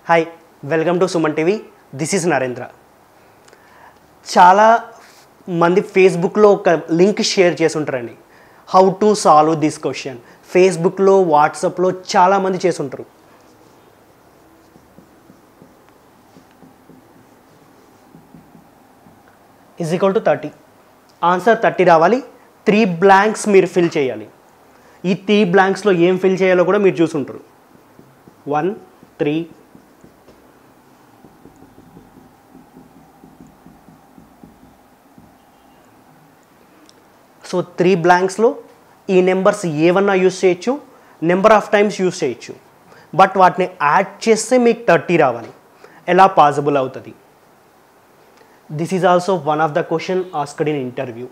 hi welcome to Suman TV this is Narendra చాలా మంది ఫేస్బుక్లో ఒక లింక్ షేర్ చేసి ఉంటారండి how to solve this question ఫేస్బుక్లో వాట్సాప్లో చాలామంది చేసి ఉంటారు is equal to thirty answer thirty రావాలి త్రీ బ్లాంక్స్ మీరు ఫిల్ చేయాలి ఈ త్రీ బ్లాంక్స్లో ఏం ఫిల్ చేయాలో కూడా మీరు చూసుంటారు వన్ త్రీ సో త్రీ బ్లాంక్స్లో ఈ నెంబర్స్ ఏమన్నా యూస్ చేయొచ్చు నెంబర్ ఆఫ్ టైమ్స్ యూస్ చేయొచ్చు బట్ వాటిని యాడ్ చేస్తే మీకు థర్టీ రావాలి ఎలా పాసిబుల్ అవుతుంది this is also one of the question asked in interview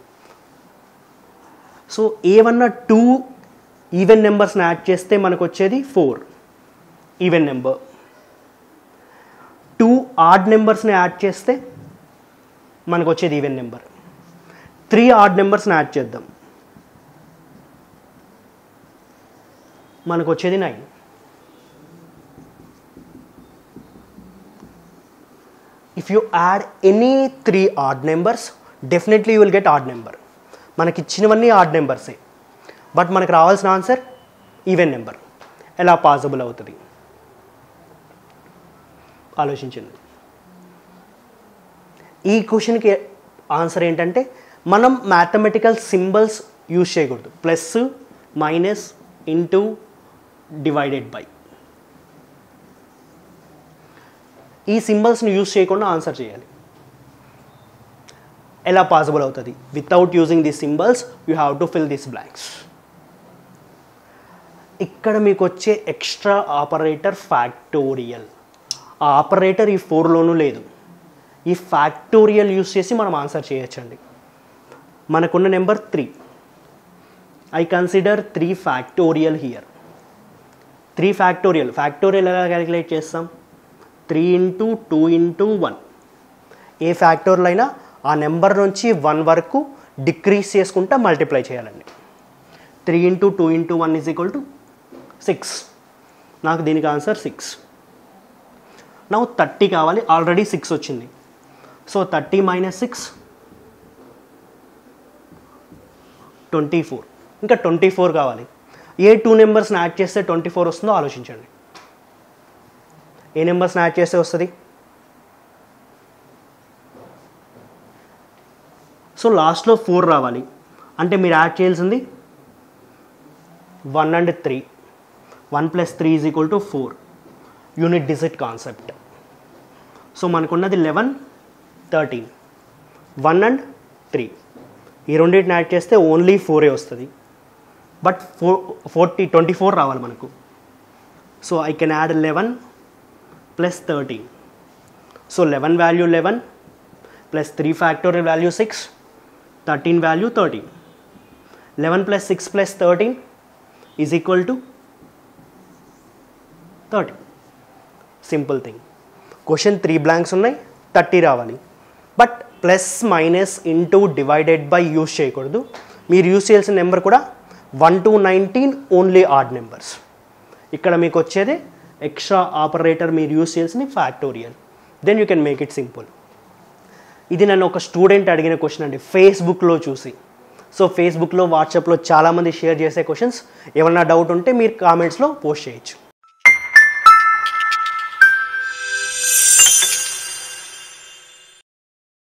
so ఏమన్నా టూ ఈవెన్ నెంబర్స్ని యాడ్ చేస్తే మనకు వచ్చేది four even number two odd నెంబర్స్ని యాడ్ చేస్తే మనకు వచ్చేది ఈవెన్ నెంబర్ త్రీ ఆడ్ నెంబర్స్ని యాడ్ చేద్దాం మనకు వచ్చేది nine if you add any three odd numbers definitely you will get odd number మనకి ఇచ్చినవన్నీ ఆడ్ నెంబర్సే బట్ మనకు రావాల్సిన ఆన్సర్ ఈవెన్ నెంబర్ ఎలా పాసిబుల్ అవుతుంది ఆలోచించండి ఈ క్వశ్చన్కి ఆన్సర్ ఏంటంటే మనం మ్యాథమెటికల్ సింబల్స్ యూజ్ చేయకూడదు plus minus into divided by ఈ సింబల్స్ని యూజ్ చేయకుండా ఆన్సర్ చేయాలి ఎలా పాసిబుల్ అవుతుంది without using the symbols you have to fill this blanks ఇక్కడ మీకు వచ్చే ఎక్స్ట్రా ఆపరేటర్ ఫ్యాక్టోరియల్ ఆ ఆపరేటర్ ఈ ఫోర్లోనూ లేదు ఈ ఫ్యాక్టోరియల్ యూస్ చేసి మనం ఆన్సర్ చేయొచ్చండి మనకున్న number three I consider three factorial here three factorial factorial ఎలా క్యాలిక్యులేట్ చేస్తాం three into two into one ఏ ఫ్యాక్టోరియల్ అయినా ఆ నెంబర్ నుంచి వన్ వరకు డిక్రీస్ చేసుకుంటా మల్టిప్లై చేయాలండి three into two into one is equal to six నాకు దీనికి ఆన్సర్ సిక్స్ నాకు థర్టీ కావాలి ఆల్రెడీ సిక్స్ వచ్చింది so thirty minus six twenty four ఇంకా ట్వంటీ ఫోర్ కావాలి ఏ టూ నెంబర్స్ని యాడ్ చేస్తే ట్వంటీ ఫోర్ వస్తుందో ఆలోచించండి ఏ నెంబర్స్ని యాడ్ చేస్తే వస్తుంది సో లాస్ట్లో ఫోర్ రావాలి అంటే మీరు యాడ్ చేయాల్సింది one and three one plus three is equal to four unit digit concept so మనకున్నది eleven thirteen one and three ఈ రెండింటిని యాడ్ చేస్తే ఓన్లీ ఫోరే వస్తుంది but four forty twenty four రావాలి మనకు so I can add eleven plus thirteen so eleven value eleven plus three factorial value six thirteen value thirteen eleven plus six plus thirteen is equal to thirty simple thing question three blanks ఉన్నాయి thirty రావాలి but plus minus into divided by use చేయకూడదు మీరు use చేయాల్సిన number కూడా one to nineteen only odd numbers ఇక్కడ మీకు వచ్చేది extra operator మీరు యూస్ చేయాల్సిన factorial then you can make it simple ఇది నన్ను ఒక స్టూడెంట్ అడిగిన క్వశ్చన్ అండి ఫేస్బుక్లో చూసి సో ఫేస్బుక్లో వాట్సాప్లో చాలామంది షేర్ చేసే క్వశ్చన్స్ ఏమన్నా డౌట్ ఉంటే మీరు కామెంట్స్లో పోస్ట్ చేయొచ్చు